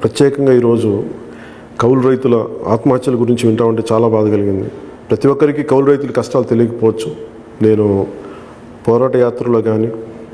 ప్రత్యేకంగా ఈరోజు కౌలు రైతుల ఆత్మహత్యల గురించి వింటా ఉంటే చాలా బాధ కలిగింది ప్రతి ఒక్కరికి కౌలు రైతుల కష్టాలు తెలియకపోవచ్చు నేను పోరాట యాత్రలో కానీ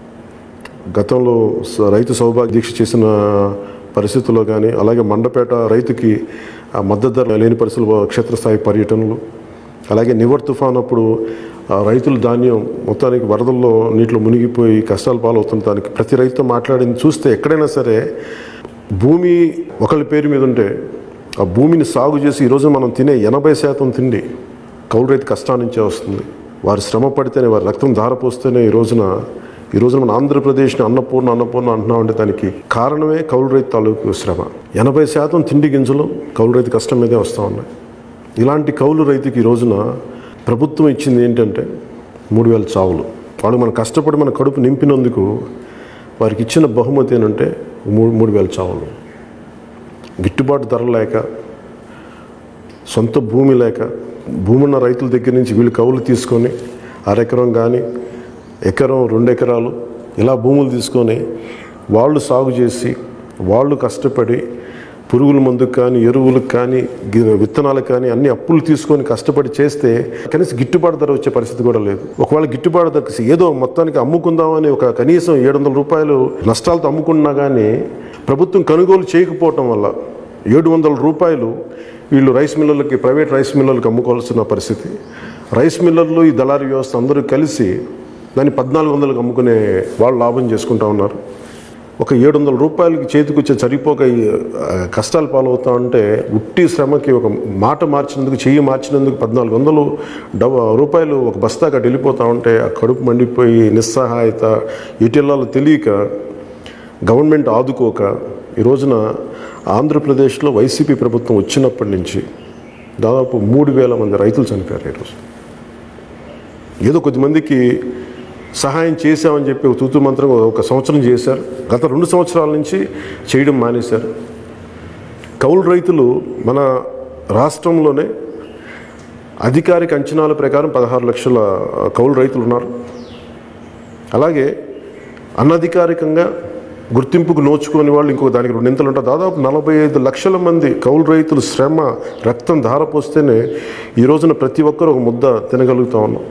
గతంలో స- రైతు సౌభాగ్య దీక్ష చేసిన పరిస్థితుల్లో కానీ అలాగే మండపేట రైతుకి ఆ మద్దతు ధర లేని పరిస్థితులు క్షేత్రస్థాయి పర్యటనలు అలాగే నివర్ తుఫాన్ అప్పుడు ఆ రైతుల ధాన్యం మొత్తానికి వరదల్లో నీటిలో మునిగిపోయి కష్టాలు పాలవుతున్న దానికి ప్రతి రైతుతో మాట్లాడింది చూస్తే ఎక్కడైనా సరే భూమి ఒకళ్ళ పేరు మీద ఉంటే ఆ భూమిని సాగు చేసి ఈరోజు మనం తినే ఎనభై శాతం తిండి కౌలు రైతు కష్టాన్నించే వస్తుంది వారు శ్రమ పడితేనే వారి రక్తం ధారపోస్తేనే ఈ రోజున ఈ రోజున మన ఆంధ్రప్రదేశ్ని అన్నపూర్ణ అన్నపూర్ణ అంటున్నామంటే దానికి కారణమే కౌలు రైతు తాలూకు శ్రమ ఎనభై శాతం తిండి గింజలు కౌలు రైతు కష్టం మీదే వస్తూ ఉన్నాయి ఇలాంటి కౌలు రైతుకి ఈ రోజున ప్రభుత్వం ఇచ్చింది ఏంటంటే మూడు వేల చావులు వాళ్ళు మన కష్టపడి మన కడుపు నింపినందుకు వారికి ఇచ్చిన బహుమతి ఏంటంటే మూడు మూడు వేల చావులు గిట్టుబాటు ధర లేక సొంత భూమి లేక భూమి ఉన్న రైతుల దగ్గర నుంచి వీళ్ళు కౌలు తీసుకొని అరెకరం కానీ ఎకరం రెండు ఎకరాలు ఇలా భూములు తీసుకొని వాళ్ళు సాగు చేసి వాళ్ళు కష్టపడి పురుగుల మందుకు కానీ ఎరువులకు కానీ గి- విత్తనాలకు కానీ అన్ని అప్పులు తీసుకొని కష్టపడి చేస్తే కనీసం గిట్టుబాటు ధర వచ్చే పరిస్థితి కూడా లేదు ఒకవేళ గిట్టుబాటు ధర ఏదో మొత్తానికి అమ్ముకుందామని ఒక కనీసం ఏడు వందల రూపాయలు నష్టాలతో అమ్ముకున్నా కానీ ప్రభుత్వం కొనుగోలు చేయకపోవటం వల్ల ఏడు వందల రూపాయలు వీళ్ళు రైస్ మిల్లర్లకి ప్రైవేట్ రైస్ మిల్లర్లకు అమ్ముకోవాల్సిన పరిస్థితి రైస్ మిల్లర్లు ఈ దళారీ వ్యవస్థ అందరూ కలిసి దాన్ని పద్నాలుగు వందలకు అమ్ముకునే వాళ్ళు లాభం చేసుకుంటా ఉన్నారు ఒక ఏడు వందల రూపాయలకి చేతికొచ్చే సరిపోక ఈ, ఆ, కష్టాలు పాలవుతా ఉంటే ఉట్టి శ్రమకి ఒక మాట మార్చినందుకు చెయ్యి మార్చినందుకు పద్నాలుగు వందలు డబ రూపాయలు ఒక బస్తాకి అటు వెళ్ళిపోతా ఉంటే ఆ కడుపు మండిపోయి నిస్సహాయత ఇటీవల తెలియక గవర్నమెంట్ ఆదుకోక ఈ రోజున ఆంధ్రప్రదేశ్లో వైసీపీ ప్రభుత్వం వచ్చినప్పటి నుంచి దాదాపు మూడు వేల మంది రైతులు చనిపోయారు ఈరోజు ఏదో కొద్దిమందికి సహాయం చేశామని చెప్పి ఒక తూతు మంత్రం ఒక సంవత్సరం చేశారు గత రెండు సంవత్సరాల నుంచి చేయడం మానేశారు కౌలు రైతులు మన రాష్ట్రంలోనే అధికారిక అంచనాల ప్రకారం పదహారు లక్షల కౌలు రైతులు ఉన్నారు అలాగే అనధికారికంగా గుర్తింపుకు నోచుకొని వాళ్ళు ఇంకొక దానికి రెండింతలు ఉంటారు దాదాపు నలభై ఐదు లక్షల మంది కౌలు రైతులు శ్రమ రక్తం ధారపోస్తేనే ఈ రోజున ప్రతి ఒక్కరు ఒక ముద్ద తినగలుగుతా ఉన్నాం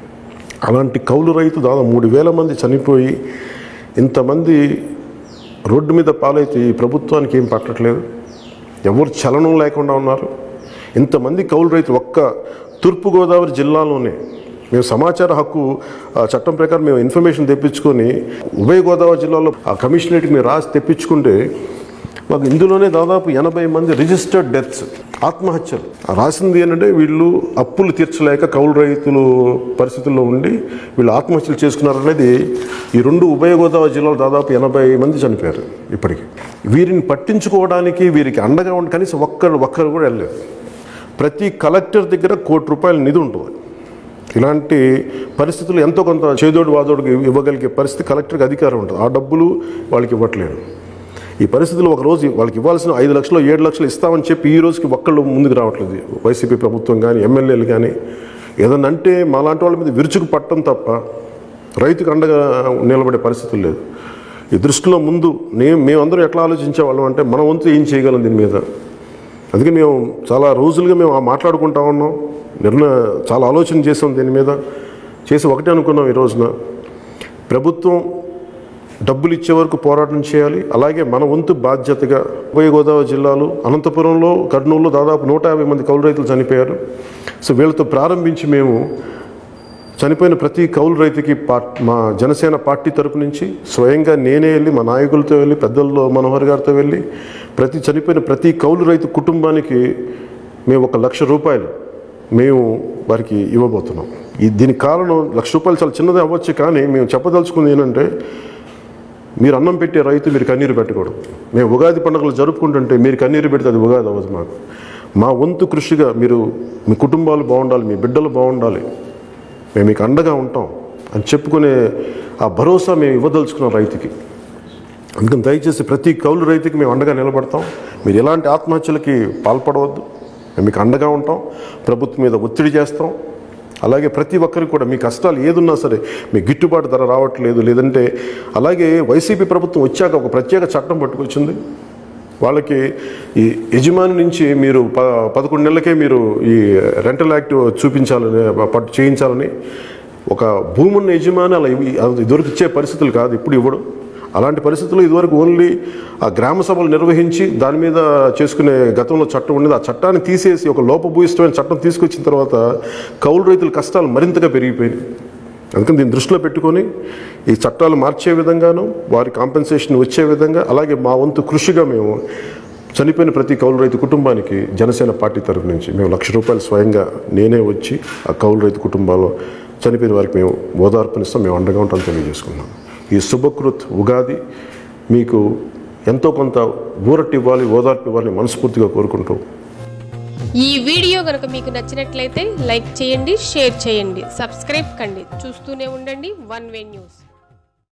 అలాంటి కౌలు రైతు దాదాపు మూడు వేల మంది చనిపోయి ఇంతమంది రోడ్డు మీద పాలైతే ఈ ప్రభుత్వానికి ఏం పట్టట్లేదు ఎవరు చలనం లేకుండా ఉన్నారు ఇంతమంది కౌలు రైతులు ఒక్క తూర్పుగోదావరి జిల్లాలోనే మేము సమాచార హక్కు ఆ చట్టం ప్రకారం మేము ఇన్ఫర్మేషన్ తెప్పించుకొని ఉభయ గోదావరి జిల్లాలో ఆ కమిషనరేట్కి మేము రాసి తెప్పించుకుంటే మాకు ఇందులోనే దాదాపు ఎనభై మంది రిజిస్టర్డ్ డెత్స్ ఆత్మహత్యలు ఆ రాసింది ఏంటంటే వీళ్ళు అప్పులు తీర్చలేక కౌలు రైతులు పరిస్థితుల్లో ఉండి వీళ్ళు ఆత్మహత్యలు చేసుకున్నారనేది ఈ రెండు ఉభయ గోదావరి జిల్లాలో దాదాపు ఎనభై మంది చనిపోయారు ఇప్పటికి వీరిని పట్టించుకోవడానికి వీరికి అండగా ఉండి కనీసం ఒక్కరు ఒక్కరు కూడా వెళ్ళలేదు ప్రతి కలెక్టర్ దగ్గర కోటి రూపాయల నిధి ఉంటుంది ఇలాంటి పరిస్థితులు ఎంతో కొంత చేదోడు వాదోడుకి ఇవ్వగలిగే పరిస్థితి కలెక్టర్కి అధికారం ఉంటుంది ఆ డబ్బులు వాళ్ళకి ఇవ్వట్లేదు ఈ పరిస్థితులు ఒక రోజు వాళ్ళకి ఇవ్వాల్సిన ఐదు లక్షలు ఏడు లక్షలు ఇస్తామని చెప్పి ఈ రోజుకి ఒక్కళ్ళు ముందుకు రావట్లేదు వైసీపీ ప్రభుత్వం కానీ ఎమ్మెల్యేలు కానీ ఏదన్నా అంటే మాలాంటి వాళ్ళ మీద విరుచుకు పట్టడం తప్ప రైతుకు అండగా నిలబడే పరిస్థితులు లేదు ఈ దృష్టిలో ముందు నేను మేమందరం ఎట్లా ఆలోచించే వాళ్ళం అంటే మన వంతు ఏం చేయగలం దీని మీద అందుకే మేము చాలా రోజులుగా మేము ఆ మాట్లాడుకుంటా ఉన్నాం నిర్ణయ చాలా ఆలోచన చేసాం దీని మీద చేసి ఒకటే అనుకున్నాం ఈ రోజున ప్రభుత్వం డబ్బులు ఇచ్చే వరకు పోరాటం చేయాలి అలాగే మన వంతు బాధ్యతగా ఉభయ గోదావరి జిల్లాలు అనంతపురంలో కర్నూలులో దాదాపు నూట యాభై మంది కౌలు రైతులు చనిపోయారు సో వీళ్ళతో ప్రారంభించి మేము చనిపోయిన ప్రతి కౌలు రైతుకి పార్ట్ మా జనసేన పార్టీ తరపు నుంచి స్వయంగా నేనే వెళ్ళి మా నాయకులతో వెళ్ళి పెద్దల్లో మనోహర్ గారితో వెళ్ళి ప్రతి చనిపోయిన ప్రతి కౌలు రైతు కుటుంబానికి మేము ఒక లక్ష రూపాయలు మేము వారికి ఇవ్వబోతున్నాం ఈ దీనికి కారణం లక్ష రూపాయలు చాలా చిన్నదే అవ్వచ్చు కానీ మేము చెప్పదలుచుకుంది ఏంటంటే మీరు అన్నం పెట్టే రైతు మీరు కన్నీరు పెట్టకూడదు మేము ఉగాది పండుగలు జరుపుకుంటుంటే మీరు కన్నీరు పెడితే అది ఉగాది అవ్వదు మాకు మా వంతు కృషిగా మీరు మీ కుటుంబాలు బాగుండాలి మీ బిడ్డలు బాగుండాలి మేము మీకు అండగా ఉంటాం అని చెప్పుకునే ఆ భరోసా మేము ఇవ్వదలుచుకున్నాం రైతుకి అందుకని దయచేసి ప్రతి కౌలు రైతుకి మేము అండగా నిలబడతాం మీరు ఎలాంటి ఆత్మహత్యలకి పాల్పడవద్దు మేము మీకు అండగా ఉంటాం ప్రభుత్వం మీద ఒత్తిడి చేస్తాం అలాగే ప్రతి ఒక్కరికి కూడా మీ కష్టాలు ఏదున్నా సరే మీ గిట్టుబాటు ధర రావట్లేదు లేదంటే అలాగే వైసీపీ ప్రభుత్వం వచ్చాక ఒక ప్రత్యేక చట్టం పట్టుకొచ్చింది వాళ్ళకి ఈ యజమాని నుంచి మీరు ప పదకొండు నెలలకే మీరు ఈ రెంటల్ యాక్ట్ చూపించాలని పట్టు చేయించాలని ఒక భూమి ఉన్న యజమాని అలా ఇవి- అది ఇదివరకు ఇచ్చే పరిస్థితులు కాదు ఇప్పుడు ఇవ్వడం అలాంటి పరిస్థితుల్లో ఇదివరకు ఓన్లీ ఆ గ్రామ సభలు నిర్వహించి దాని మీద చేసుకునే గతంలో చట్టం ఉండేది ఆ చట్టాన్ని తీసేసి ఒక లోపభూయిష్టమైన చట్టం తీసుకొచ్చిన తర్వాత కౌలు రైతుల కష్టాలు మరింతగా పెరిగిపోయినాయి అందుకని దీన్ని దృష్టిలో పెట్టుకొని ఈ చట్టాలు మార్చే విధంగాను వారి కాంపెన్సేషన్ వచ్చే విధంగా అలాగే మా వంతు కృషిగా మేము చనిపోయిన ప్రతి కౌలు రైతు కుటుంబానికి జనసేన పార్టీ తరఫు నుంచి మేము లక్ష రూపాయలు స్వయంగా నేనే వచ్చి ఆ కౌలు రైతు కుటుంబాల్లో చనిపోయిన వారికి మేము ఓదార్పునిస్తాం మేము అండగా ఉంటాం తెలియజేసుకున్నాం ఈ శుభకృత్ ఉగాది మీకు ఎంతో కొంత ఊరటి ఇవ్వాలి ఓదార్పు ఇవ్వాలని మనస్ఫూర్తిగా కోరుకుంటూ ఈ వీడియో కనుక మీకు నచ్చినట్లయితే లైక్ చేయండి షేర్ చేయండి సబ్స్క్రైబ్ కండి చూస్తూనే ఉండండి వన్ వే న్యూస్